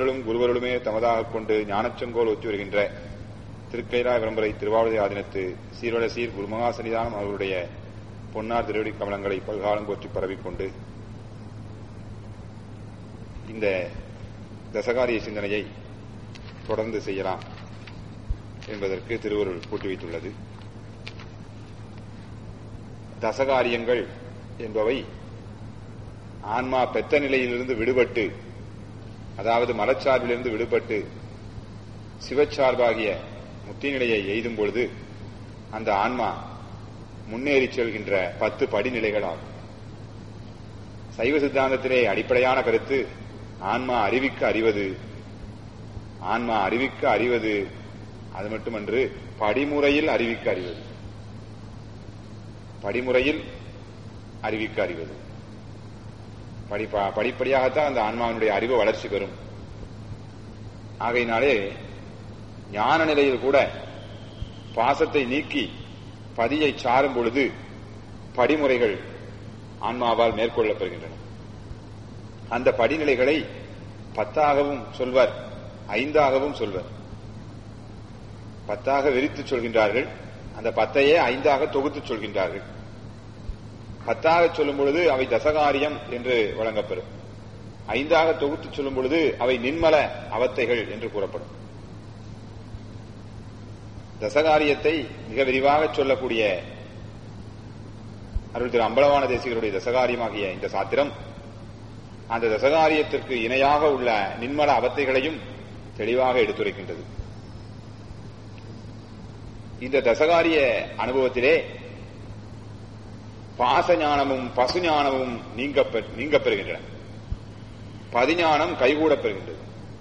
குருவர்களும் குருவர்களுமே தமதாகக் கொண்டு ஞானச்செங்கோல் ஒத்தி வருகின்ற திருக்கைலாய விளம்பரை திருவாவூரை ஆதினத்து சீர்வட சீர் குருமகா சன்னிதானம் அவர்களுடைய பொன்னார் திருவடி கமலங்களை பல்காலம் போற்றி பரவிக்கொண்டு இந்த தசகாரிய சிந்தனையை தொடர்ந்து செய்யலாம் என்பதற்கு திருவருள் கூட்டி வைத்துள்ளது தசகாரியங்கள் என்பவை ஆன்மா பெத்த நிலையிலிருந்து விடுபட்டு அதாவது மலச்சார்பிலிருந்து விடுபட்டு சிவச்சார்பாகிய முத்தி நிலையை எய்தும் பொழுது அந்த ஆன்மா முன்னேறி செல்கின்ற பத்து படிநிலைகள் ஆகும் சைவ சித்தாந்தத்திலே அடிப்படையான கருத்து ஆன்மா அறிவிக்க அறிவது ஆன்மா அறிவிக்க அறிவது அது மட்டுமன்று படிமுறையில் அறிவிக்க அறிவது படிமுறையில் அறிவிக்க அறிவது படிப்பா படிப்படியாகத்தான் அந்த ஆன்மாவினுடைய அறிவு வளர்ச்சி பெறும் ஆகையினாலே ஞான நிலையில் கூட பாசத்தை நீக்கி பதியை சாரும் பொழுது படிமுறைகள் ஆன்மாவால் மேற்கொள்ளப்படுகின்றன அந்த படிநிலைகளை பத்தாகவும் சொல்வர் ஐந்தாகவும் சொல்வர் பத்தாக விரித்து சொல்கின்றார்கள் அந்த பத்தையே ஐந்தாக தொகுத்து சொல்கின்றார்கள் பத்தாக சொல்லும் பொழுது அவை தசகாரியம் என்று வழங்கப்பெறும் ஐந்தாக தொகுத்து சொல்லும் பொழுது அவை நின்மல அவத்தைகள் என்று கூறப்படும் தசகாரியத்தை மிக விரிவாக சொல்லக்கூடிய அருள் திரு அம்பலவான தேசிகருடைய தசகாரியமாகிய இந்த சாத்திரம் அந்த தசகாரியத்திற்கு இணையாக உள்ள நின்மல அவத்தைகளையும் தெளிவாக எடுத்துரைக்கின்றது இந்த தசகாரிய அனுபவத்திலே பாச ஞானமும் பசு ஞானமும் நீங்க நீங்க பெறுகின்றன பதிஞானம் கைகூடப் பெறுகின்றது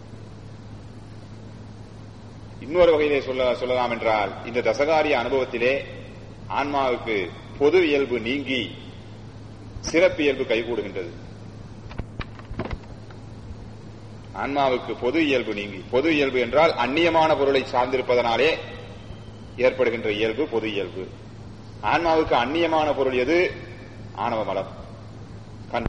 இன்னொரு வகையிலே சொல்ல சொல்லலாம் என்றால் இந்த தசகாரிய அனுபவத்திலே ஆன்மாவுக்கு பொது இயல்பு நீங்கி சிறப்பு இயல்பு கைகூடுகின்றது ஆன்மாவுக்கு பொது இயல்பு நீங்கி பொது இயல்பு என்றால் அந்நியமான பொருளை சார்ந்திருப்பதனாலே ஏற்படுகின்ற இயல்பு பொது இயல்பு ஆன்மாவுக்கு அந்நியமான பொருள் எது ஆணவ மலம் கண்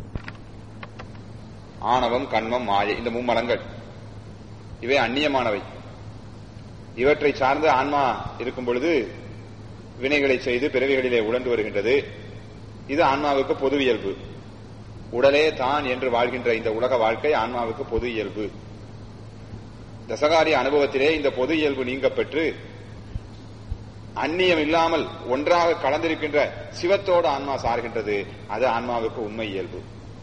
ஆணவம் கண்மம் மாயை இந்த மும்மலங்கள் இவை அந்நியமானவை இவற்றை சார்ந்து ஆன்மா இருக்கும் பொழுது வினைகளை செய்து பிறவிகளிலே உழன்று வருகின்றது இது ஆன்மாவுக்கு பொது இயல்பு உடலே தான் என்று வாழ்கின்ற இந்த உலக வாழ்க்கை ஆன்மாவுக்கு பொது இயல்பு தசகாரிய அனுபவத்திலே இந்த பொது இயல்பு நீங்க பெற்று அந்நியம் இல்லாமல் ஒன்றாக கலந்திருக்கின்ற சிவத்தோடு ஆன்மா சார்கின்றது அது ஆன்மாவுக்கு உண்மை இயல்பு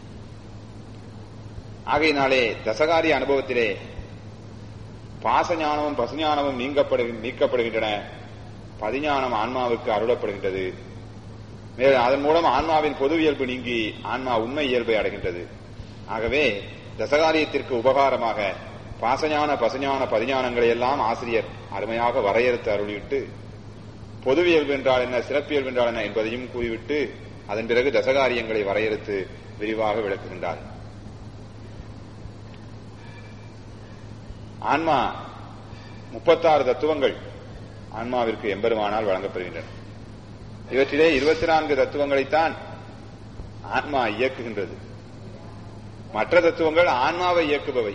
ஆகையினாலே தசகாரிய அனுபவத்திலே பாசஞானமும் பசுஞானமும் நீங்கப்படு நீக்கப்படுகின்றன பதிஞானம் ஆன்மாவுக்கு அருளப்படுகின்றது மேலும் அதன் மூலம் ஆன்மாவின் பொது இயல்பு நீங்கி ஆன்மா உண்மை இயல்பை அடைகின்றது ஆகவே தசகாரியத்திற்கு உபகாரமாக பாசஞான பசுஞான பதிஞானங்களை எல்லாம் ஆசிரியர் அருமையாக வரையறுத்து அருளிவிட்டு பொதுவியல்பு என்றால் என்ன சிறப்பியல்பு என்றால் என்ன என்பதையும் கூறிவிட்டு அதன் பிறகு தசகாரியங்களை வரையறுத்து விரிவாக விளக்குகின்றார் ஆன்மா முப்பத்தாறு தத்துவங்கள் ஆன்மாவிற்கு எம்பெருமானால் வழங்கப்படுகின்றன இவற்றிலே இருபத்தி நான்கு தத்துவங்களைத்தான் ஆன்மா இயக்குகின்றது மற்ற தத்துவங்கள் ஆன்மாவை இயக்குபவை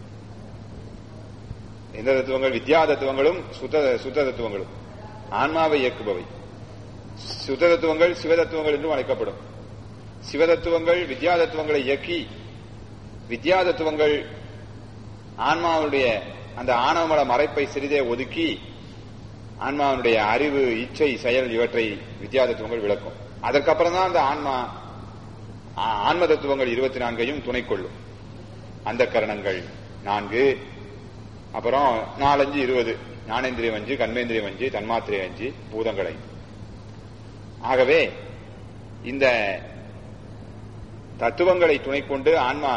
எந்த தத்துவங்கள் வித்யா தத்துவங்களும் சுத்த சுத்த தத்துவங்களும் ஆன்மாவை இயக்குபவை சுத்த தத்துவங்கள் சிவதத்துவங்கள் என்றும் அழைக்கப்படும் சிவதத்துவங்கள் வித்யா தத்துவங்களை இயக்கி வித்யா தத்துவங்கள் ஆன்மாவுடைய அந்த ஆணவமல மறைப்பை சிறிதே ஒதுக்கி ஆன்மாவுடைய அறிவு இச்சை செயல் இவற்றை வித்யா தத்துவங்கள் விளக்கும் அதற்கப்புறம் தான் அந்த ஆன்மா ஆன்ம தத்துவங்கள் இருபத்தி நான்கையும் துணை கொள்ளும் அந்த கரணங்கள் நான்கு அப்புறம் நாலஞ்சு இருபது ஞானேந்திரியம் அஞ்சு கண்மேந்திரியம் அஞ்சு தன்மாத்திரை அஞ்சு பூதங்கள் ஐந்து ஆகவே இந்த தத்துவங்களை துணை கொண்டு ஆன்மா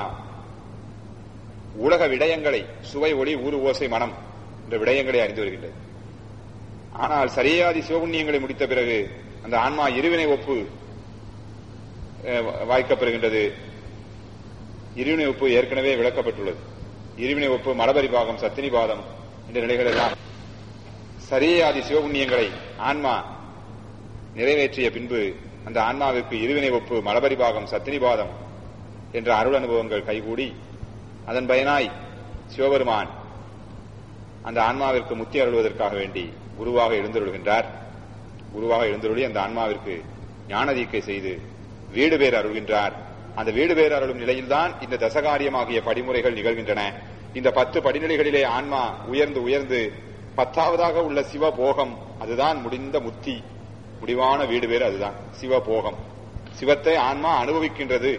உலக விடயங்களை சுவை ஒளி ஊறு ஓசை மனம் என்ற விடயங்களை அறிந்து வருகின்றது ஆனால் சரியாதி சிவபுண்ணியங்களை முடித்த பிறகு அந்த ஆன்மா இருவினை ஒப்பு வாய்க்கப்பெறுகின்றது இருவினை ஒப்பு ஏற்கனவே விளக்கப்பட்டுள்ளது இருவினை ஒப்பு மலபரிபாகம் சத்தினிபாதம் என்ற நிலைகள் எல்லாம் சரியாதி சிவபுண்ணியங்களை ஆன்மா நிறைவேற்றிய பின்பு அந்த ஆன்மாவிற்கு இருவினை ஒப்பு மலபரிபாகம் சத்தினிபாதம் என்ற அருள் அனுபவங்கள் கைகூடி அதன் பயனாய் சிவபெருமான் அந்த ஆன்மாவிற்கு முத்தி அருள்வதற்காக வேண்டி குருவாக எழுந்தருள்கின்றார் குருவாக எழுந்தருளி அந்த ஆன்மாவிற்கு ஞான தீக்கை செய்து வீடு பேர் அருள்கின்றார் அந்த வீடு பேர் அருளும் நிலையில்தான் இந்த தசகாரியமாகிய படிமுறைகள் நிகழ்கின்றன இந்த பத்து படிநிலைகளிலே ஆன்மா உயர்ந்து உயர்ந்து பத்தாவதாக உள்ள சிவபோகம் அதுதான் முடிந்த முத்தி முடிவான வீடு பேர் அதுதான் சிவபோகம் சிவத்தை ஆன்மா அனுபவிக்கின்றது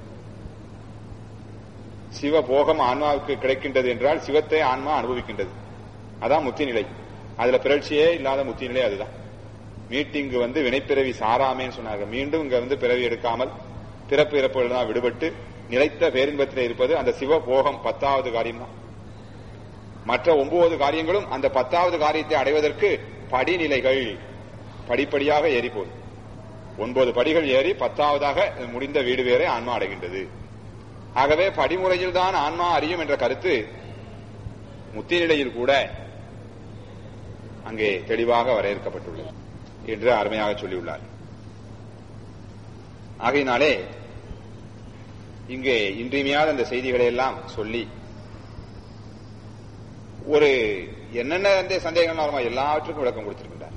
சிவபோகம் ஆன்மாவுக்கு கிடைக்கின்றது என்றால் சிவத்தை ஆன்மா அனுபவிக்கின்றது அதான் முத்தி நிலை அதுல பிறழ்ச்சியே இல்லாத முத்தி நிலை அதுதான் மீட்டிங்கு வந்து வினைப்பிறவி சாராமேன்னு சொன்னார்கள் மீண்டும் இங்க வந்து பிறவி எடுக்காமல் பிறப்பு இறப்புகள் தான் விடுபட்டு நிலைத்த பேரின்பத்தில் இருப்பது அந்த சிவபோகம் பத்தாவது காரியம் தான் மற்ற ஒன்பது காரியங்களும் அந்த பத்தாவது காரியத்தை அடைவதற்கு படிநிலைகள் படிப்படியாக ஏறி போகுது ஒன்பது படிகள் ஏறி பத்தாவதாக முடிந்த வீடு வேற ஆன்மா அடைகின்றது ஆகவே படிமுறையில் தான் ஆன்மா அறியும் என்ற கருத்து முத்தி நிலையில் கூட அங்கே தெளிவாக வரையறுக்கப்பட்டுள்ளது என்று அருமையாக சொல்லியுள்ளார் ஆகையினாலே இங்கே இன்றியமையாத அந்த செய்திகளை எல்லாம் சொல்லி ஒரு என்னென்ன அந்த சந்தேகங்கள் வருமா எல்லாவற்றுக்கும் விளக்கம் கொடுத்திருக்கின்றார்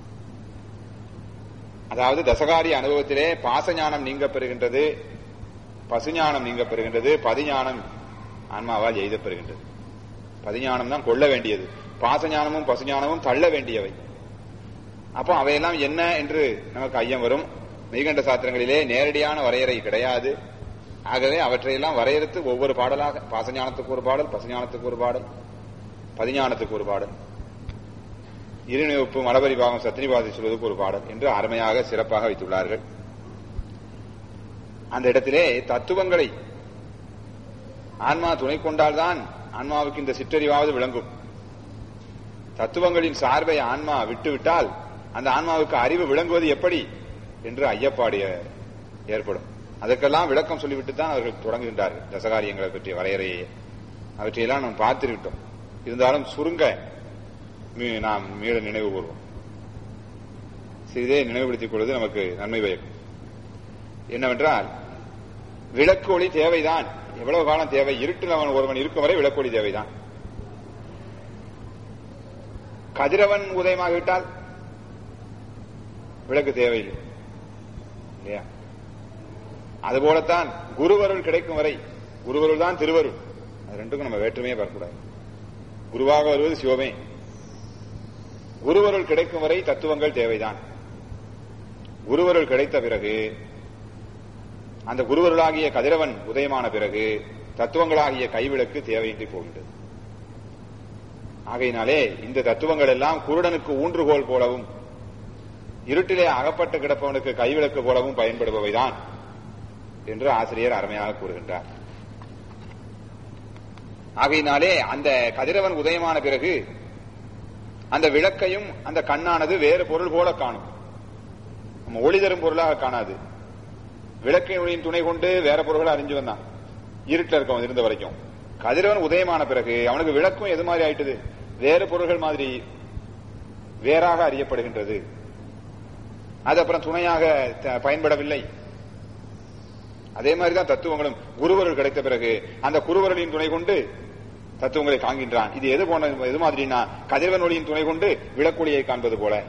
அதாவது தசகாரி அனுபவத்திலே பாசஞானம் நீங்க பெறுகின்றது பசுஞானம் நீங்க பெறுகின்றது பதிஞானம் ஆன்மாவால் எய்த பெறுகின்றது பதிஞானம் தான் கொள்ள வேண்டியது பாசஞானமும் பசுஞானமும் தள்ள வேண்டியவை அப்போ அவையெல்லாம் என்ன என்று நமக்கு ஐயம் வரும் மெய்கண்ட சாத்திரங்களிலே நேரடியான வரையறை கிடையாது ஆகவே அவற்றையெல்லாம் வரையறுத்து ஒவ்வொரு பாடலாக பாசஞானத்துக்கு ஒரு பாடல் பசுஞானத்துக்கு ஒரு பாடல் பதிஞானத்துக்கு ஒரு பாடல் இருநிவப்பு மலபரி பாகம் சத்திரிபாதி சொல்வதற்கு ஒரு பாடல் என்று அருமையாக சிறப்பாக வைத்துள்ளார்கள் அந்த இடத்திலே தத்துவங்களை ஆன்மா துணை கொண்டால்தான் ஆன்மாவுக்கு இந்த சிற்றறிவாவது விளங்கும் தத்துவங்களின் சார்பை ஆன்மா விட்டுவிட்டால் அந்த ஆன்மாவுக்கு அறிவு விளங்குவது எப்படி என்று ஐயப்பாடு ஏற்படும் அதற்கெல்லாம் விளக்கம் சொல்லிவிட்டு தான் அவர்கள் தொடங்குகின்றார்கள் தசகாரியங்களை பற்றிய வரையறையை அவற்றையெல்லாம் நாம் பார்த்திருக்கிட்டோம் இருந்தாலும் சுருங்க நாம் மீள நினைவு கூறுவோம் சிறிதே நினைவுபடுத்திக் கொள்வது நமக்கு நன்மை பயக்கும் என்னவென்றால் விளக்கு ஒளி தேவைதான் எவ்வளவு காலம் தேவை இருட்டில் அவன் ஒருவன் இருக்கும் வரை விளக்கு ஒளி தேவைதான் கதிரவன் உதயமாகிவிட்டால் விளக்கு தேவையில்லை இல்லையா அதுபோலத்தான் குருவருள் கிடைக்கும் வரை குருவருள் தான் திருவருள் அது ரெண்டுக்கும் நம்ம வேற்றுமையே பார்க்கக்கூடாது குருவாக வருவது சிவமே குருவருள் கிடைக்கும் வரை தத்துவங்கள் தேவைதான் குருவருள் கிடைத்த பிறகு அந்த குருவருளாகிய கதிரவன் உதயமான பிறகு தத்துவங்களாகிய கைவிளக்கு தேவையின்றி போகின்றது ஆகையினாலே இந்த தத்துவங்கள் எல்லாம் குருடனுக்கு ஊன்றுகோல் போலவும் இருட்டிலே அகப்பட்டு கிடப்பவனுக்கு கைவிளக்கு போலவும் பயன்படுபவைதான் என்று ஆசிரியர் அருமையாக கூறுகின்றார் ஆகையினாலே அந்த கதிரவன் உதயமான பிறகு அந்த விளக்கையும் அந்த கண்ணானது வேறு பொருள் போல காணும் நம்ம ஒளி தரும் பொருளாக காணாது விளக்கின் ஒளியின் துணை கொண்டு வேற பொருள்களை அறிஞ்சு வந்தான் இருட்டில் இருக்கவன் இருந்த வரைக்கும் கதிரவன் உதயமான பிறகு அவனுக்கு விளக்கும் எது மாதிரி ஆயிட்டது வேறு பொருள்கள் மாதிரி வேறாக அறியப்படுகின்றது அது அப்புறம் துணையாக பயன்படவில்லை அதே மாதிரிதான் தத்துவங்களும் குருவருள் கிடைத்த பிறகு அந்த குருவருளின் துணை கொண்டு தத்துவங்களை காண்கின்றான் இது எது போன எது மாதிரினா கதிரவன் ஒளியின் துணை கொண்டு விளக்கொளியை காண்பது போல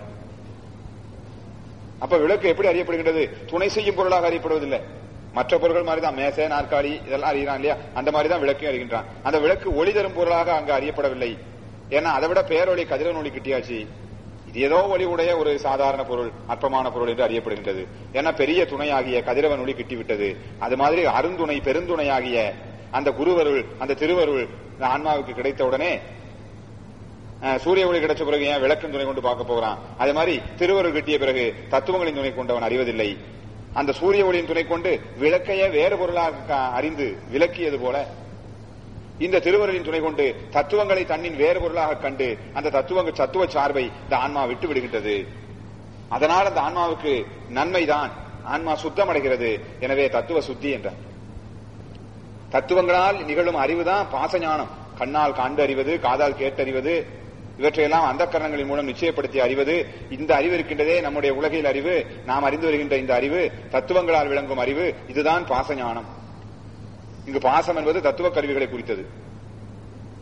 அப்ப விளக்கு எப்படி அறியப்படுகின்றது துணை செய்யும் பொருளாக அறியப்படுவதில்லை மற்ற பொருட்கள் மாதிரி தான் மேசை நாற்காலி இதெல்லாம் அறிகிறான் இல்லையா அந்த மாதிரி தான் விளக்கையும் அறிகின்றான் அந்த விளக்கு ஒளி தரும் பொருளாக அங்கு அறியப்படவில்லை ஏன்னா அதை விட பேரொளி கதிரவன் ஒளி கிட்டியாச்சு இது ஏதோ ஒளி உடைய ஒரு சாதாரண பொருள் அற்பமான பொருள் என்று அறியப்படுகின்றது ஏன்னா பெரிய துணையாகிய கதிரவன் ஒளி கிட்டிவிட்டது அது மாதிரி அருந்துணை பெருந்துணையாகிய அந்த குருவருள் அந்த திருவருள் ஆன்மாவுக்கு கிடைத்த உடனே சூரிய ஒளி கிடைச்ச பிறகு ஏன் விளக்கின் துணை கொண்டு பார்க்க போகிறான் அதே மாதிரி திருவருள் கிட்டிய பிறகு தத்துவங்களின் துணை கொண்டவன் அறிவதில்லை அந்த சூரிய ஒளியின் துணை கொண்டு விளக்கையே வேறு பொருளாக அறிந்து விளக்கியது போல இந்த திருவருளின் துணை கொண்டு தத்துவங்களை தன்னின் வேறு பொருளாக கண்டு அந்த தத்துவங்கள் தத்துவ சார்பை இந்த ஆன்மா விட்டு விடுகின்றது அதனால் அந்த ஆன்மாவுக்கு நன்மைதான் ஆன்மா சுத்தமடைகிறது எனவே தத்துவ சுத்தி என்றார் தத்துவங்களால் நிகழும் அறிவுதான் பாசஞானம் கண்ணால் காண்டு அறிவது காதால் கேட்டறிவது இவற்றையெல்லாம் அந்த கரணங்களின் மூலம் நிச்சயப்படுத்தி அறிவது இந்த அறிவு இருக்கின்றதே நம்முடைய உலகில் அறிவு நாம் அறிந்து வருகின்ற இந்த அறிவு தத்துவங்களால் விளங்கும் அறிவு இதுதான் பாசஞானம் இங்கு பாசம் என்பது தத்துவ கருவிகளை குறித்தது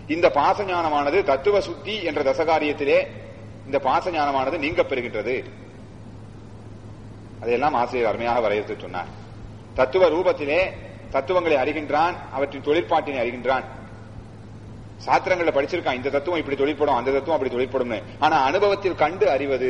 இந்த பாச ஞானமானது தத்துவ சுத்தி என்ற தசகாரியத்திலே இந்த பாச ஞானமானது நீங்க பெறுகின்றது அதையெல்லாம் ஆசிரியர் அருமையாக வரையறுத்து சொன்னார் தத்துவ ரூபத்திலே தத்துவங்களை அறிகின்றான் அவற்றின் தொழிற்பாட்டினை அறிகின்றான் சாத்திரங்கள்ல படிச்சிருக்கான் இந்த தத்துவம் இப்படி தொழிற்படும் அந்த தத்துவம் அப்படி தொழிற்படும் ஆனா அனுபவத்தில் கண்டு அறிவது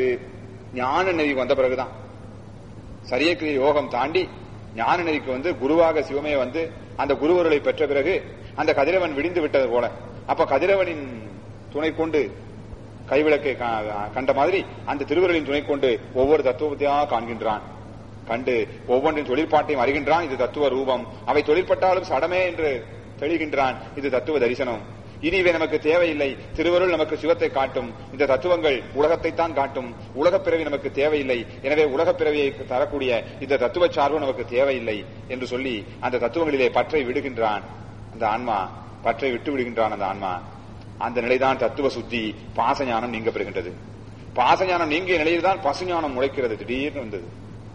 ஞான நெறிக்கு வந்த பிறகுதான் சரியக்கிரிய யோகம் தாண்டி ஞான நெறிக்கு வந்து குருவாக சிவமே வந்து அந்த குருவருளை பெற்ற பிறகு அந்த கதிரவன் விடிந்து விட்டது போல அப்ப கதிரவனின் துணை கொண்டு கைவிளக்கை கண்ட மாதிரி அந்த திருவருளின் துணை கொண்டு ஒவ்வொரு தத்துவத்தையாக காண்கின்றான் கண்டு ஒவ்வொன்றின் தொழிற்பாட்டையும் அறிகின்றான் இது தத்துவ ரூபம் அவை தொழிற்பட்டாலும் சடமே என்று தெளிகின்றான் இது தத்துவ தரிசனம் இனி இவை நமக்கு தேவையில்லை திருவருள் நமக்கு சிவத்தை காட்டும் இந்த தத்துவங்கள் உலகத்தை தான் காட்டும் உலகப் பிறவி நமக்கு தேவையில்லை எனவே உலகப் பிறவியை தரக்கூடிய இந்த தத்துவ சார்பு நமக்கு தேவையில்லை என்று சொல்லி அந்த தத்துவங்களிலே பற்றை விடுகின்றான் அந்த ஆன்மா பற்றை விட்டு விடுகின்றான் அந்த ஆன்மா அந்த நிலைதான் தத்துவ சுத்தி பாசஞானம் நீங்க பெறுகின்றது பாசஞானம் நீங்கிய நிலையில் தான் பசுஞானம் முளைக்கிறது திடீர்னு வந்தது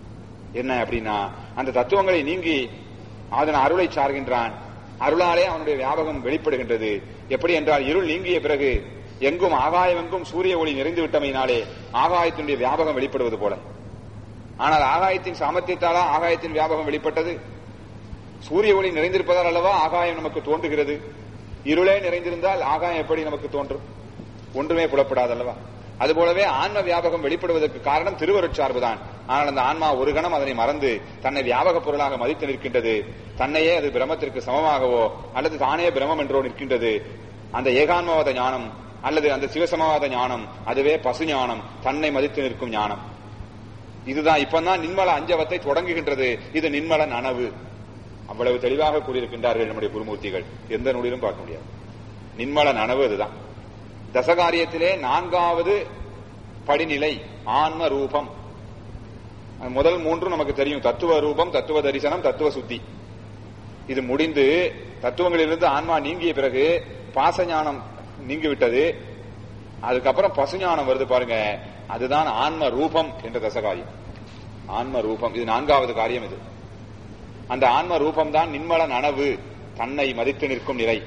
என்ன அப்படின்னா அந்த தத்துவங்களை நீங்கி அதன் அருளை சார்கின்றான் அருளாலே அவனுடைய வியாபகம் வெளிப்படுகின்றது எப்படி என்றால் இருள் நீங்கிய பிறகு எங்கும் ஆகாயம் எங்கும் சூரிய ஒளி நிறைந்து விட்டமையினாலே ஆகாயத்தினுடைய வியாபகம் வெளிப்படுவது போல ஆனால் ஆகாயத்தின் சாமர்த்தியத்தாலா ஆகாயத்தின் வியாபகம் வெளிப்பட்டது சூரிய ஒளி நிறைந்திருப்பதால் அல்லவா ஆகாயம் நமக்கு தோன்றுகிறது இருளே நிறைந்திருந்தால் ஆகாயம் எப்படி நமக்கு தோன்றும் ஒன்றுமே புலப்படாது அல்லவா அதுபோலவே ஆன்ம வியாபகம் வெளிப்படுவதற்கு காரணம் திருவருட்சார்புதான் ஆனால் அந்த ஆன்மா ஒரு கணம் அதனை மறந்து தன்னை வியாபக பொருளாக மதித்து நிற்கின்றது தன்னையே அது பிரமத்திற்கு சமமாகவோ அல்லது தானே பிரமம் என்றோ நிற்கின்றது அந்த ஏகான்மவாத ஞானம் அல்லது அந்த சிவசமவாத ஞானம் அதுவே பசு ஞானம் தன்னை மதித்து நிற்கும் ஞானம் இதுதான் இப்பதான் நின்மல அஞ்சவத்தை தொடங்குகின்றது இது நின்மல நனவு அவ்வளவு தெளிவாக கூறியிருக்கின்றார்கள் நம்முடைய குருமூர்த்திகள் எந்த நூலிலும் பார்க்க முடியாது நின்மல நனவு அதுதான் தசகாரியத்திலே நான்காவது படிநிலை ஆன்ம ரூபம் முதல் மூன்று நமக்கு தெரியும் தத்துவ ரூபம் தத்துவ தரிசனம் தத்துவ சுத்தி இது முடிந்து தத்துவங்களிலிருந்து ஆன்மா நீங்கிய பிறகு பாசஞானம் நீங்கிவிட்டது அதுக்கப்புறம் பசுஞானம் வருது பாருங்க அதுதான் ஆன்ம ரூபம் என்ற தசகாரியம் ஆன்ம ரூபம் இது நான்காவது காரியம் இது அந்த ஆன்ம ரூபம் தான் நின்மல நனவு தன்னை மதித்து நிற்கும் நிலை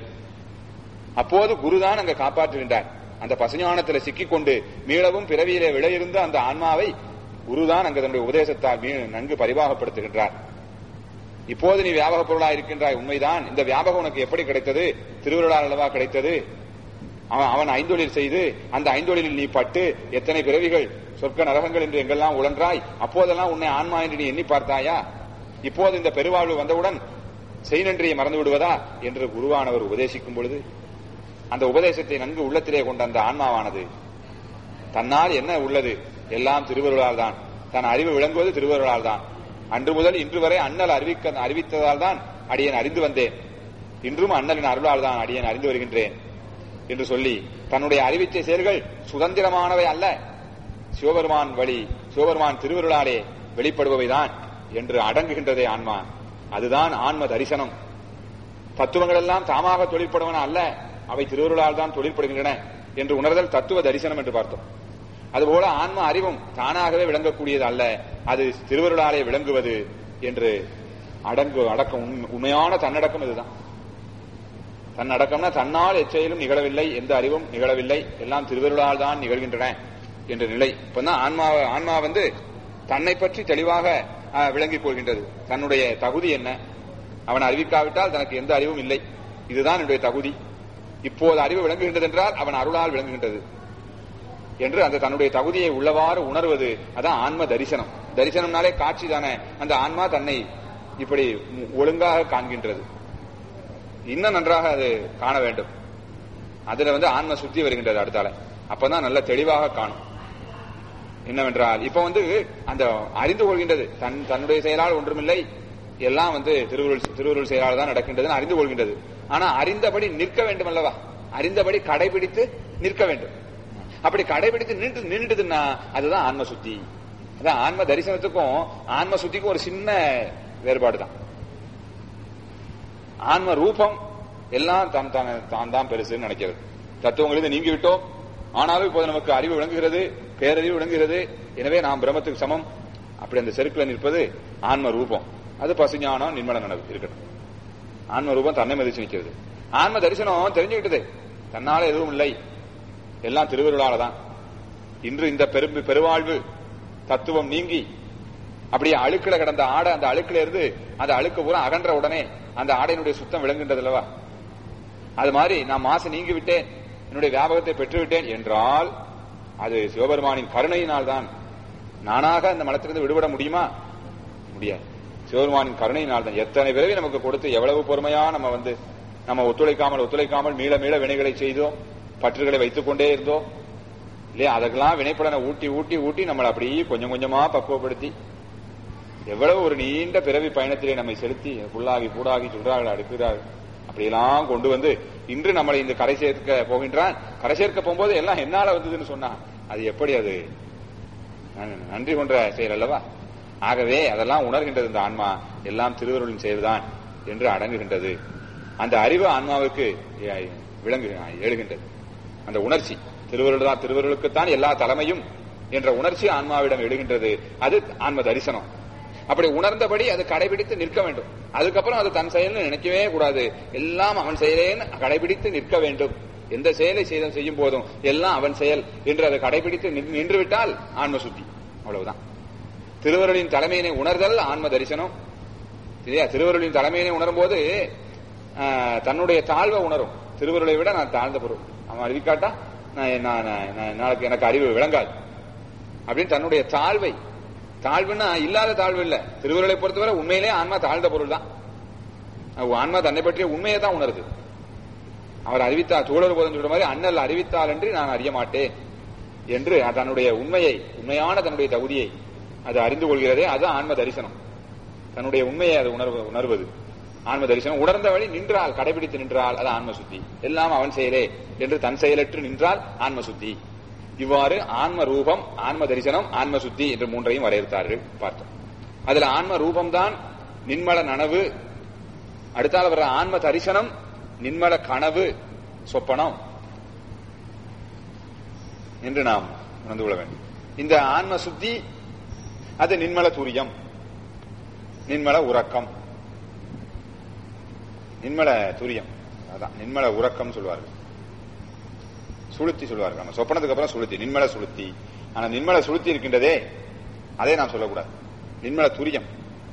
அப்போது குருதான் அங்க காப்பாற்றுகின்றார் அந்த பசுஞானத்துல சிக்கிக்கொண்டு மீளவும் பிறவியிலே விளையிருந்த அந்த ஆன்மாவை குருதான் அங்கு தன்னுடைய உபதேசத்தால் மீ நன்கு பரிவாகப்படுத்துகின்றார் இப்போது நீ வியாபக பொருளாக இருக்கின்றாய் உண்மைதான் இந்த வியாபகம் உனக்கு எப்படி கிடைத்தது திருவிழால் அல்லவா கிடைத்தது அவன் அவன் ஐந்தொழில் செய்து அந்த ஐந்தொழிலில் நீ பட்டு எத்தனை பிறவிகள் சொர்க்க நரகங்கள் என்று எங்கெல்லாம் உழன்றாய் அப்போதெல்லாம் உன்னை ஆன்மா என்று நீ எண்ணி பார்த்தாயா இப்போது இந்த பெருவாழ்வு வந்தவுடன் செய்நன்றியை மறந்து விடுவதா என்று குருவானவர் உபதேசிக்கும் பொழுது அந்த உபதேசத்தை நன்கு உள்ளத்திலே கொண்ட அந்த ஆன்மாவானது தன்னால் என்ன உள்ளது எல்லாம் திருவருளால் தான் தன் அறிவு விளங்குவது திருவருளால் தான் அன்று முதல் இன்று வரை அண்ணல் அறிவிக்க அறிவித்ததால் தான் அடியேன் அறிந்து வந்தேன் இன்றும் அண்ணலின் அருளால் தான் அடியேன் அறிந்து வருகின்றேன் என்று சொல்லி தன்னுடைய அறிவிச்சை செயல்கள் சுதந்திரமானவை அல்ல சிவபெருமான் வழி சிவபெருமான் திருவருளாலே வெளிப்படுபவைதான் என்று அடங்குகின்றதே ஆன்மா அதுதான் ஆன்ம தரிசனம் தத்துவங்கள் எல்லாம் தாமாக தொழிற்படுவன அல்ல அவை திருவருளால் தான் தொழிற்படுகின்றன என்று உணர்தல் தத்துவ தரிசனம் என்று பார்த்தோம் அதுபோல ஆன்ம அறிவும் தானாகவே விளங்கக்கூடியது அல்ல அது திருவருளாலே விளங்குவது என்று அடங்கு அடக்கம் உண்மையான தன்னடக்கம் இதுதான் தன்னடக்கம்னா தன்னால் எச்செயலும் நிகழவில்லை எந்த அறிவும் நிகழவில்லை எல்லாம் திருவருளால் தான் நிகழ்கின்றன என்ற நிலை இப்பதான் ஆன்மா ஆன்மா வந்து தன்னை பற்றி தெளிவாக விளங்கிக் கொள்கின்றது தன்னுடைய தகுதி என்ன அவன் அறிவிக்காவிட்டால் தனக்கு எந்த அறிவும் இல்லை இதுதான் என்னுடைய தகுதி இப்போது அறிவு விளங்குகின்றது என்றால் அவன் அருளால் விளங்குகின்றது என்று அந்த தன்னுடைய தகுதியை உள்ளவாறு உணர்வது அதான் ஆன்ம தரிசனம் தரிசனம்னாலே காட்சி தானே அந்த ஆன்மா தன்னை இப்படி ஒழுங்காக காண்கின்றது இன்னும் நன்றாக அது காண வேண்டும் அதுல வந்து ஆன்ம சுத்தி வருகின்றது அடுத்தால அப்பதான் நல்ல தெளிவாக காணும் என்னவென்றால் இப்ப வந்து அந்த அறிந்து கொள்கின்றது தன் தன்னுடைய செயலால் ஒன்றுமில்லை எல்லாம் வந்து திருவுருள் திருவுருள் செயலால் தான் நடக்கின்றது அறிந்து கொள்கின்றது ஆனா அறிந்தபடி நிற்க வேண்டும் அல்லவா அறிந்தபடி கடைபிடித்து நிற்க வேண்டும் அப்படி கடைபிடித்து நின்று நின்றுதுன்னா அதுதான் ஆன்ம சுத்தி அதான் ஆன்ம தரிசனத்துக்கும் ஆன்ம சுத்திக்கும் ஒரு சின்ன வேறுபாடு தான் ஆன்ம ரூபம் எல்லாம் தான் தான் தான் தான் பெருசுன்னு நினைக்கிறது தத்துவங்களிலிருந்து நீங்கி விட்டோம் ஆனாலும் இப்போது நமக்கு அறிவு விளங்குகிறது பேரறிவு விளங்குகிறது எனவே நாம் பிரம்மத்துக்கு சமம் அப்படி அந்த செருக்கில் நிற்பது ஆன்ம ரூபம் அது பசுஞானம் நிர்மல நனவு இருக்கட்டும் ஆன்ம ரூபம் தன்னை மதிச்சு நிற்கிறது ஆன்ம தரிசனம் தெரிஞ்சுக்கிட்டது தன்னால எதுவும் இல்லை எல்லாம் திருவருளால தான் இன்று இந்த பெரும் பெருவாழ்வு தத்துவம் நீங்கி அப்படியே அழுக்குல கிடந்த ஆடை அந்த அழுக்குல இருந்து அந்த அழுக்கு பூரா அகன்ற உடனே அந்த ஆடையினுடைய சுத்தம் விளங்குகின்றது அல்லவா அது மாதிரி நான் மாசு நீங்கி விட்டேன் என்னுடைய வியாபகத்தை பெற்று விட்டேன் என்றால் அது சிவபெருமானின் கருணையினால் தான் நானாக அந்த மலத்திலிருந்து விடுபட முடியுமா முடியாது சிவபெருமானின் கருணையினால் தான் எத்தனை பிறவி நமக்கு கொடுத்து எவ்வளவு பொறுமையா நம்ம வந்து நம்ம ஒத்துழைக்காமல் ஒத்துழைக்காமல் மீள மீள வினைகளை செய்தோம் பற்றுகளை வைத்துக் கொண்டே இருந்தோம் இல்லையா அதுக்கெல்லாம் வினைப்படனை ஊட்டி ஊட்டி ஊட்டி நம்மளை அப்படியே கொஞ்சம் கொஞ்சமா பக்குவப்படுத்தி எவ்வளவு ஒரு நீண்ட பிறவி பயணத்திலே நம்மை செலுத்தி புல்லாகி பூடாகி சொல்றார்கள் அடுக்கிறார்கள் அப்படியெல்லாம் கொண்டு வந்து இன்று நம்மளை இந்த கரை சேர்க்க போகின்றான் கரை சேர்க்க போகும்போது எல்லாம் என்னால வந்ததுன்னு சொன்னா அது எப்படி அது நன்- நன்றி கொன்ற செயல் அல்லவா ஆகவே அதெல்லாம் உணர்கின்றது இந்த ஆன்மா எல்லாம் திருவருளின் செயல்தான் என்று அடங்குகின்றது அந்த அறிவு ஆன்மாவுக்கு எ- விளங்கு எழுகின்றது அந்த உணர்ச்சி திருவருள் தான் திருவருளுக்குத்தான் எல்லா தலைமையும் என்ற உணர்ச்சி ஆன்மாவிடம் எழுகின்றது அது ஆன்ம தரிசனம் அப்படி உணர்ந்தபடி அது கடைபிடித்து நிற்க வேண்டும் அதுக்கப்புறம் அது தன் செயல்னு நினைக்கவே கூடாது எல்லாம் அவன் செயலேன்னு கடைபிடித்து நிற்க வேண்டும் எந்த செயலை செய்த செய்யும் போதும் எல்லாம் அவன் செயல் என்று அதை கடைபிடித்து நின்று- நின்று விட்டால் ஆன்ம சுத்தி அவ்வளவுதான் திருவருளின் தலைமையினை உணர்தல் ஆன்ம தரிசனம் இல்லையா திருவருளின் தலைமையினை உணரும் போது ஆஹ், தன்னுடைய தாழ்வை உணரும் திருவருளை விட நான் தாழ்ந்த பொருள் அவன் அறிவிக்காட்டா நான் நான் நான் நாளைக்கு எனக்கு அறிவு விளங்காது அப்படின்னு தன்னுடைய தாழ்வை தாழ்வுன்னா இல்லாத தாழ்வு இல்ல திருவருளை பொறுத்தவரை உண்மையிலே ஆன்மா தாழ்ந்த பொருள் தான் அஹ் ஆன்மா தன்னை பற்றிய உண்மையை தான் உணருது அவர் அறிவித்தார் தோழர் போதும் சொல்ற மாதிரி அண்ணல் அறிவித்தால் என்று நான் அறிய மாட்டேன் என்று தன்னுடைய உண்மையை உண்மையான தன்னுடைய தகுதியை அது அறிந்து கொள்கிறதே அது ஆன்ம தரிசனம் தன்னுடைய உண்மையை அது உணர்வு உணர்வது ஆன்ம தரிசனம் உணர்ந்த வழி நின்றால் கடைபிடித்து நின்றால் அது ஆன்ம சுத்தி எல்லாம் அவன் செயலே என்று தன் செயலற்று நின்றால் ஆன்ம சுத்தி இவ்வாறு ஆன்ம ரூபம் ஆன்ம தரிசனம் ஆன்ம சுத்தி என்று மூன்றையும் வரையறுத்தார்கள் பார்த்தோம் அதுல ஆன்ம ரூபம்தான் நின்மல நனவு அடுத்தால வர்ற ஆன்ம தரிசனம் நின்மல கனவு சொப்பனம் என்று நாம் உணர்ந்து கொள்ள வேண்டும் இந்த ஆன்ம சுத்தி அது நின்மல துரியம் நின்மல உறக்கம் நின்மல துரியம் அதான் நின்மல உறக்கம் சொல்வார்கள் சுளுத்தி சொல்வார்கள் நம்ம சொப்பனத்துக்கு அப்புறம் சுளுத்தி நின்மல சுளுத்தி ஆனா நின்மல சுளுத்தி இருக்கின்றதே அதே நாம் சொல்லக்கூடாது நின்மல துரியம்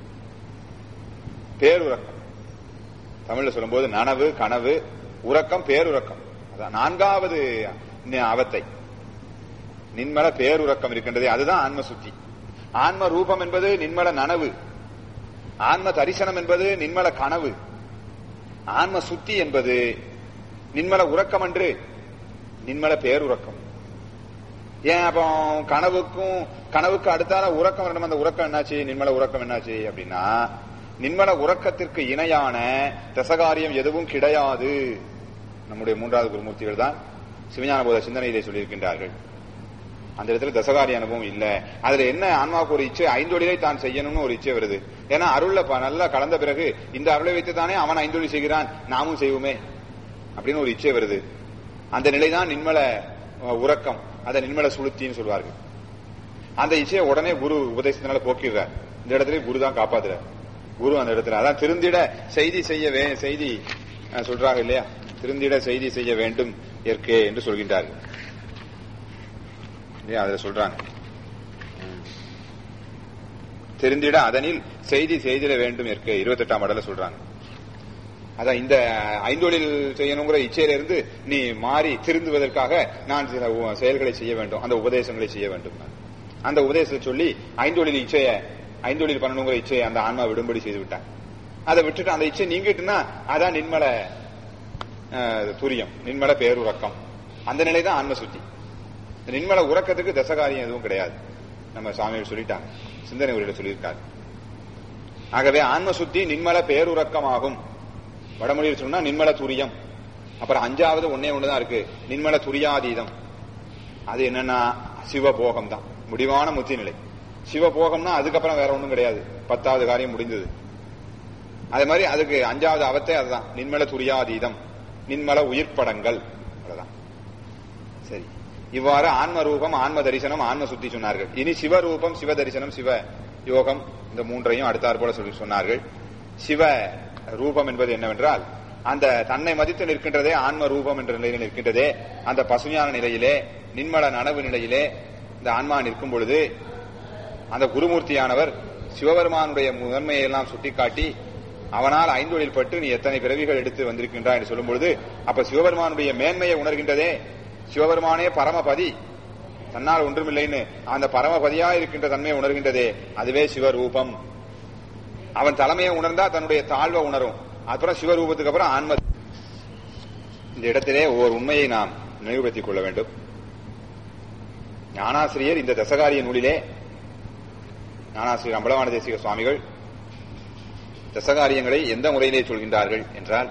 பேருறக்கம் தமிழ்ல சொல்லும்போது நனவு கனவு உறக்கம் பேருறக்கம் அதான் நான்காவது நி- அவத்தை நின்மல பேருறக்கம் இருக்கின்றதே அதுதான் ஆன்ம சுத்தி ஆன்ம ரூபம் என்பது நின்மல நனவு ஆன்ம தரிசனம் என்பது நின்மல கனவு ஆன்ம சுத்தி என்பது நின்மல உறக்கம் அன்று நின்மல பேருறக்கம் ஏன் அப்போ கனவுக்கும் கனவுக்கு அடுத்தால உறக்கம் வரணும் அந்த உறக்கம் என்னாச்சு நின்மல உறக்கம் என்னாச்சு அப்படின்னா நின்மல உறக்கத்திற்கு இணையான தசகாரியம் எதுவும் கிடையாது நம்முடைய மூன்றாவது குருமூர்த்திகள் தான் சிவஞான போத சிந்தனையிலே சொல்லியிருக்கின்றார்கள் அந்த இடத்துல தசகாரி அனுபவம் இல்ல அதுல என்ன ஆன்மாவுக்கு ஒரு இச்சை ஐந்தொழிலை தான் செய்யணும்னு ஒரு இச்சை வருது ஏன்னா அருள்ல ப- நல்லா கலந்த பிறகு இந்த அருளை வைத்து தானே அவன் ஐந்தொழில் செய்கிறான் நாமும் செய்வோமே அப்படின்னு ஒரு இச்சை வருது அந்த நிலைதான் நின்மல அஹ், உறக்கம் அதை நின்மல சுளுத்தின்னு சொல்வார்கள் அந்த இச்சையை உடனே குரு உபதேசத்தினால போக்கிடுறார் இந்த இடத்துல குரு தான் காப்பாத்துறார் குரு அந்த இடத்துல அதான் திருந்திட செய்தி செய்ய வே செய்தி அஹ், சொல்றாங்க இல்லையா திருந்திட செய்தி செய்ய வேண்டும் ஏற்கே என்று சொல்கின்றார்கள் இல்லையா அதுல சொல்றாங்க ம். தெரிந்திட அதனில் செய்தி செய்திட வேண்டும் ஏற்க இருபத்தெட்டாம் அடல சொல்றாங்க அதான் இந்த ஐந்தொழில் செய்யணுங்கிற இச்சையில இருந்து நீ மாறி திருந்துவதற்காக நான் சில உ- செயல்களை செய்ய வேண்டும் அந்த உபதேசங்களை செய்ய வேண்டும் அந்த உபதேசத்தை சொல்லி ஐந்தொழில் இச்சைய ஐந்தொழில் பண்ணணுங்கிற இச்சையை அந்த ஆன்மா விடும்படி செய்து விட்டான் அதை விட்டுட்டு அந்த இச்சை நீங்கிட்டுன்னா அதான் நின்மல அஹ், துரியம் நின்மல பேருறக்கம் அந்த நிலை தான் ஆன்ம சுத்தி இந்த நின்மல உறக்கத்துக்கு தசகாரியம் எதுவும் கிடையாது நம்ம சாமிகள் சொல்லிட்டாங்க சிந்தனை உரையில சொல்லியிருக்காரு ஆகவே ஆன்ம சுத்தி நின்மல பேருறக்கமாகும் வடமொழியில் சொன்னா நின்மல துரியம் அப்புறம் அஞ்சாவது ஒன்னே ஒண்ணுதான் இருக்கு நின்மல துரியாதீதம் அது என்னன்னா சிவபோகம் தான் முடிவான முத்தி நிலை சிவபோகம்னா அதுக்கப்புறம் வேற ஒண்ணும் கிடையாது பத்தாவது காரியம் முடிந்தது அதே மாதிரி அதுக்கு அஞ்சாவது அவத்தை அதுதான் நின்மல துரியாதீதம் நின்மல உயிர்ப்படங்கள் அவ்வளவுதான் சரி இவ்வாறு ஆன்ம ரூபம் ஆன்ம தரிசனம் ஆன்ம சுத்தி சொன்னார்கள் இனி சிவரூபம் சிவ தரிசனம் சிவ யோகம் இந்த மூன்றையும் அடுத்தாற் போல சொல்லி சொன்னார்கள் சிவ ரூபம் என்பது என்னவென்றால் அந்த தன்னை மதித்து நிற்கின்றதே ஆன்ம ரூபம் என்ற நிலையில் நிற்கின்றதே அந்த பசுமையான நிலையிலே நின்மல நனவு நிலையிலே இந்த ஆன்மா நிற்கும் பொழுது அந்த குருமூர்த்தியானவர் சிவபெருமானுடைய முதன்மையை எல்லாம் சுட்டிக்காட்டி அவனால் ஐந்தொழில் பட்டு நீ எத்தனை பிறவிகள் எடுத்து வந்திருக்கின்றாய் என்று சொல்லும் பொழுது அப்ப சிவபெருமானுடைய மேன்மையை உணர்கின்றதே சிவபெருமானே பரமபதி தன்னால் ஒன்றுமில்லைன்னு அந்த பரமபதியா இருக்கின்ற தன்மையை உணர்கின்றதே அதுவே சிவரூபம் அவன் தலைமையை உணர்ந்தா தன்னுடைய தாழ்வை உணரும் அப்புறம் சிவரூபத்துக்கு அப்புறம் ஆன்ம இந்த இடத்திலே ஒரு உண்மையை நாம் நினைவுபடுத்திக் கொள்ள வேண்டும் ஞானாசிரியர் இந்த தசகாரிய நூலிலே ஞானாசிரியர் அம்பலவான தேசிக சுவாமிகள் தசகாரியங்களை எந்த முறையிலே சொல்கின்றார்கள் என்றால்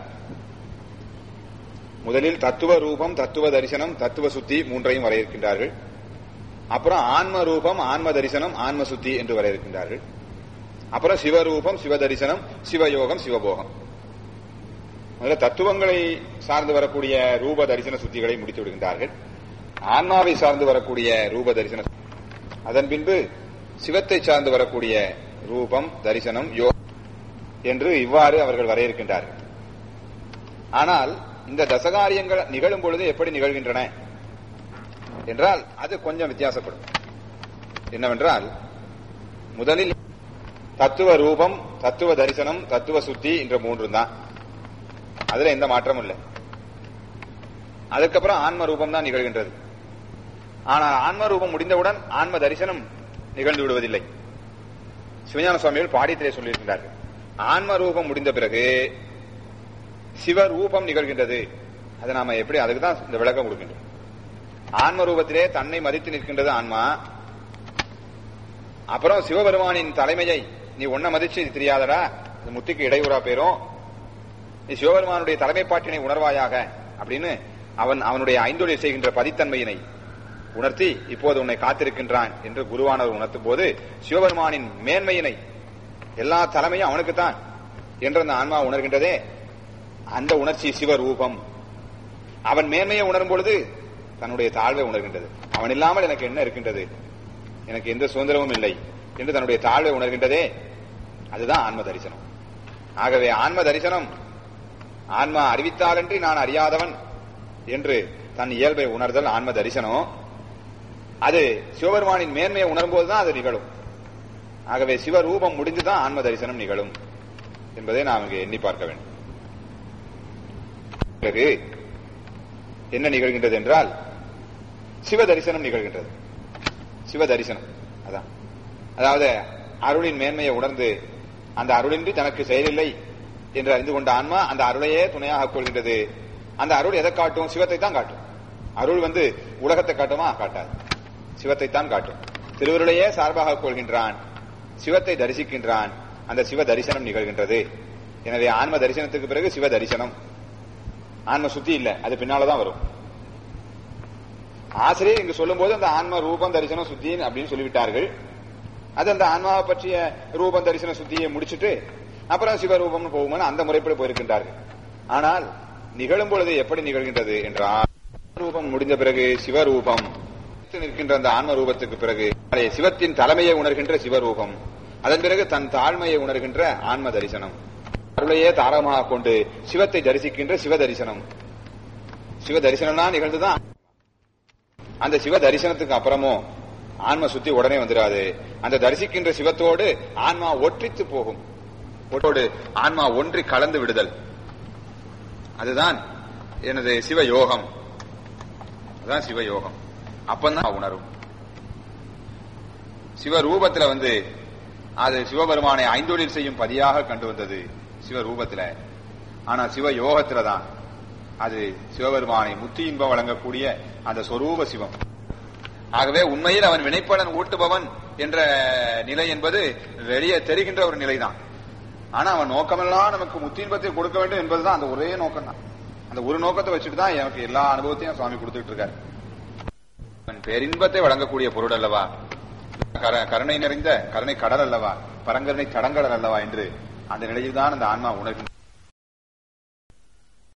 முதலில் தத்துவ ரூபம் தத்துவ தரிசனம் தத்துவ சுத்தி மூன்றையும் வரையறுக்கின்றார்கள் அப்புறம் ஆன்ம ரூபம் ஆன்ம தரிசனம் ஆன்ம சுத்தி என்று வரையறுக்கின்றார்கள் அப்புறம் சிவரூபம் சிவதரிசனம் சிவயோகம் சிவபோகம் முதல்ல தத்துவங்களை சார்ந்து வரக்கூடிய ரூப தரிசன சுத்திகளை முடித்து விடுகின்றார்கள் ஆன்மாவை சார்ந்து வரக்கூடிய ரூப தரிசன அதன் பின்பு சிவத்தை சார்ந்து வரக்கூடிய ரூபம் தரிசனம் யோ என்று இவ்வாறு அவர்கள் வரையறுக்கின்றார்கள் ஆனால் இந்த தசகாரியங்கள் நிகழும் பொழுது எப்படி நிகழ்கின்றன என்றால் அது கொஞ்சம் வித்தியாசப்படும் என்னவென்றால் முதலில் தத்துவ ரூபம் தத்துவ தரிசனம் தத்துவ சுத்தி என்ற மூன்று தான் அதுல எந்த மாற்றமும் இல்லை அதுக்கப்புறம் ஆன்ம ரூபம் தான் நிகழ்கின்றது ஆனால் ஆன்ம ரூபம் முடிந்தவுடன் ஆன்ம தரிசனம் நிகழ்ந்து விடுவதில்லை சிவஞான சுவாமிகள் பாடியத்திலே சொல்லியிருக்கிறார்கள் ஆன்ம ரூபம் முடிந்த பிறகு சிவரூபம் நிகழ்கின்றது அதை நாம எப்படி அதுக்கு தான் இந்த விளக்கம் கொடுக்கின்றோம் ஆன்ம ரூபத்திலே தன்னை மதித்து நிற்கின்றது ஆன்மா அப்புறம் சிவபெருமானின் தலைமையை நீ ஒன்ன மதிச்சு தெரியாதடா அது முத்திக்கு இடையூறா பேரும் நீ சிவபெருமானுடைய தலைமை பாட்டினை உணர்வாயாக அப்படின்னு அவன் அவனுடைய ஐந்தொழில் செய்கின்ற பதித்தன்மையினை உணர்த்தி இப்போது உன்னை காத்திருக்கின்றான் என்று குருவானவர் உணர்த்தும் போது சிவபெருமானின் மேன்மையினை எல்லா தலைமையும் அவனுக்குத்தான் என்று அந்த ஆன்மா உணர்கின்றதே அந்த உணர்ச்சி சிவரூபம் அவன் மேன்மையை உணரும் பொழுது தன்னுடைய தாழ்வை உணர்கின்றது அவன் இல்லாமல் எனக்கு என்ன இருக்கின்றது எனக்கு எந்த சுதந்திரமும் இல்லை என்று தன்னுடைய தாழ்வை உணர்கின்றதே அதுதான் ஆன்ம தரிசனம் ஆகவே ஆன்ம தரிசனம் ஆன்மா அறிவித்தாலன்றி நான் அறியாதவன் என்று தன் இயல்பை உணர்தல் ஆன்ம தரிசனம் அது சிவபெருமானின் மேன்மையை உணரும் போதுதான் அது நிகழும் ஆகவே சிவரூபம் முடிந்துதான் ஆன்ம தரிசனம் நிகழும் என்பதை நாம் இங்கே எண்ணி பார்க்க வேண்டும் பிறகு என்ன நிகழ்கின்றது என்றால் சிவ தரிசனம் நிகழ்கின்றது சிவ தரிசனம் அதான் அதாவது அருளின் மேன்மையை உணர்ந்து அந்த அருளின்றி தனக்கு செயலில்லை என்று அறிந்து கொண்ட ஆன்மா அந்த அருளையே துணையாக கொள்கின்றது அந்த அருள் எதை காட்டும் சிவத்தை தான் காட்டும் அருள் வந்து உலகத்தை காட்டுமா காட்டாது சிவத்தை தான் காட்டும் திருவருளையே சார்பாக கொள்கின்றான் சிவத்தை தரிசிக்கின்றான் அந்த சிவ தரிசனம் நிகழ்கின்றது எனவே ஆன்ம தரிசனத்துக்கு பிறகு சிவ தரிசனம் ஆன்ம சுத்தி இல்ல அது பின்னாலதான் வரும் ஆசிரியர் இங்கு சொல்லும் போது அந்த ஆன்ம ரூபம் தரிசனம் சுத்தி அப்படின்னு சொல்லிவிட்டார்கள் அது அந்த ஆன்மாவை பற்றிய ரூபம் தரிசன சுத்தியை முடிச்சுட்டு அப்புறம் சிவரூபம்னு போகும்போது அந்த முறைப்படி போயிருக்கின்றார்கள் ஆனால் நிகழும் பொழுது எப்படி நிகழ்கின்றது என்றால் ரூபம் முடிந்த பிறகு சிவரூபம் நிற்கின்ற அந்த ஆன்ம ரூபத்துக்கு பிறகு சிவத்தின் தலைமையை உணர்கின்ற சிவரூபம் அதன் பிறகு தன் தாழ்மையை உணர்கின்ற ஆன்ம தரிசனம் அருளையே தாரமாக கொண்டு சிவத்தை தரிசிக்கின்ற சிவ தரிசனம் சிவ தரிசனம் தான் நிகழ்ந்துதான் அந்த சிவ தரிசனத்துக்கு அப்புறமும் ஆன்ம சுத்தி உடனே வந்துடாது அந்த தரிசிக்கின்ற சிவத்தோடு ஆன்மா ஒற்றித்து போகும் ஒட்டோடு ஆன்மா ஒன்றி கலந்து விடுதல் அதுதான் எனது சிவ யோகம் அதுதான் சிவ யோகம் அப்பந்தான் உணரும் சிவரூபத்துல வந்து அது சிவபெருமானை ஐந்தொழில் செய்யும் பதியாக கண்டு வந்தது சிவரூபத்துல ஆனா சிவ யோகத்துல தான் அது சிவபெருமானை முத்தி இன்பம் வழங்கக்கூடிய அந்த சொரூப சிவம் ஆகவே உண்மையில் அவன் வினைப்பலன் ஊட்டுபவன் என்ற நிலை என்பது வெளியே தெரிகின்ற ஒரு நிலைதான் ஆனா அவன் நோக்கமெல்லாம் நமக்கு முத்தி இன்பத்தை கொடுக்க வேண்டும் என்பதுதான் அந்த ஒரே நோக்கம் தான் அந்த ஒரு நோக்கத்தை வச்சுட்டு தான் எனக்கு எல்லா அனுபவத்தையும் சுவாமி கொடுத்துட்டு இருக்காரு அவன் பேரின்பத்தை வழங்கக்கூடிய பொருள் அல்லவா கருணை நிறைந்த கருணை கடல் அல்லவா பரங்கருணை தடங்கடல் அல்லவா என்று அந்த நிலையில் தான் அந்த ஆன்மா உணர்கின்ற